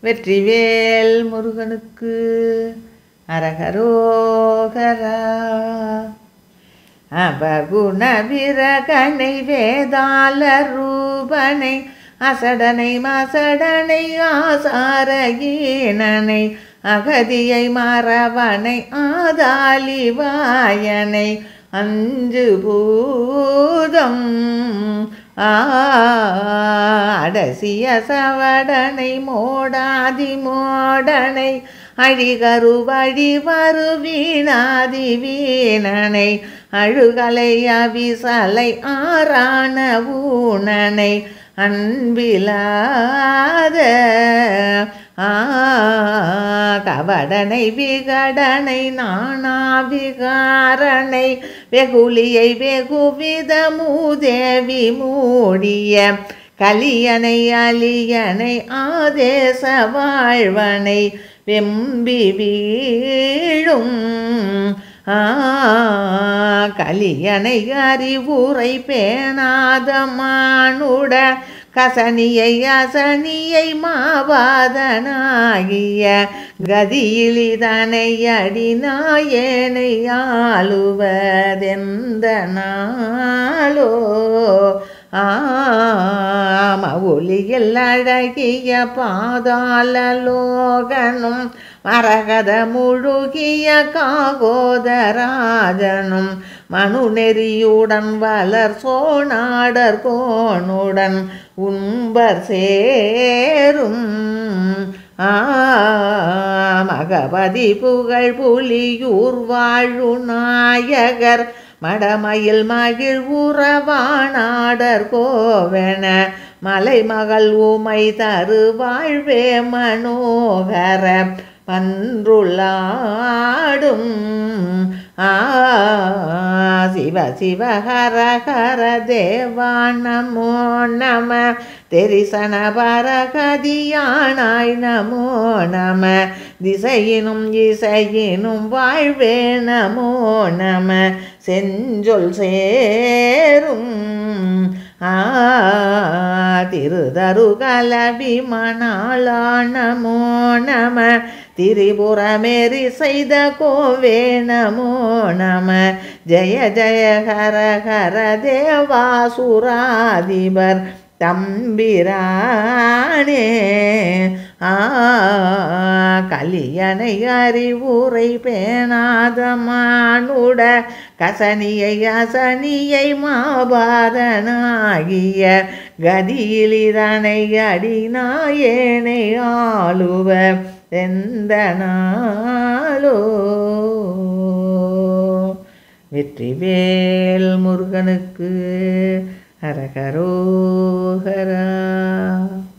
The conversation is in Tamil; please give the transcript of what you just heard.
வெற்றிவேல் முருகனுக்கு அரகரோகரா அபகுண விரகனை வேதாள ரூபனை அசடனை மசடனை ஆசாரகீனனை அகதியை மறவனை ஆதாளி வாயனை அஞ்சு பூதம் அடசிய சவடனை மோடாதி மோடனை அழிகரு வழி வரு வீணாதி வீணனை அழுகலை அவிசலை ஆறான ஊனனை அன்பிலாத கவடனை விகடனை நானா விகாரனை வெகுளியை வெகுவித மூதேவி மூடிய கலியனை அலியனை ஆதேச வாழ்வனை வெம்பி வீழும் கலியனை அறிவுரை பேணாத மானுட கசனியை அசனியை மாவாதனாகிய கதியிலிதனை அடிநாயனை ஆளுவதெந்த நாளோ ஆம ஒளியில் அழகிய பாதாள லோகனும் மரகத முழுகிய காகோதராஜனும் மனு நெறியுடன் வளர் சோனாடர் கோனுடன் உண்பர் சேரும் மகபதி புகழ் புலியூர் வாழு நாயகர் மடமயில் மகிழ் உறவானாடர் கோவென மலைமகள் உமை தரு வாழ்வே மனோகர பன்றுளாடும் சிவ சிவ ஹர ஹர தேவா நமோ நம தெரிசன பரகதியானாய் நமோ நம திசையினும் இசையினும் வாழ்வே நமோ நம செஞ்சொல் சேரும் திருதரு கலவி மணாளா நமோ நம திரிபுரமேறி செய்த கோவே நமோ நம ஜய ஜய ஹர ஹர தேவாசுராதிபர் தம்பிரானே ஆ கலியனை அறிவுரை பேணாத மானுட கசனியை அசனியை மாபாதனாகிய கதியிலிதனை அடிநாயேனை ஆளுவ எந்த நாளோ வெற்றிவேல் முருகனுக்கு ஹரஹரோஹரா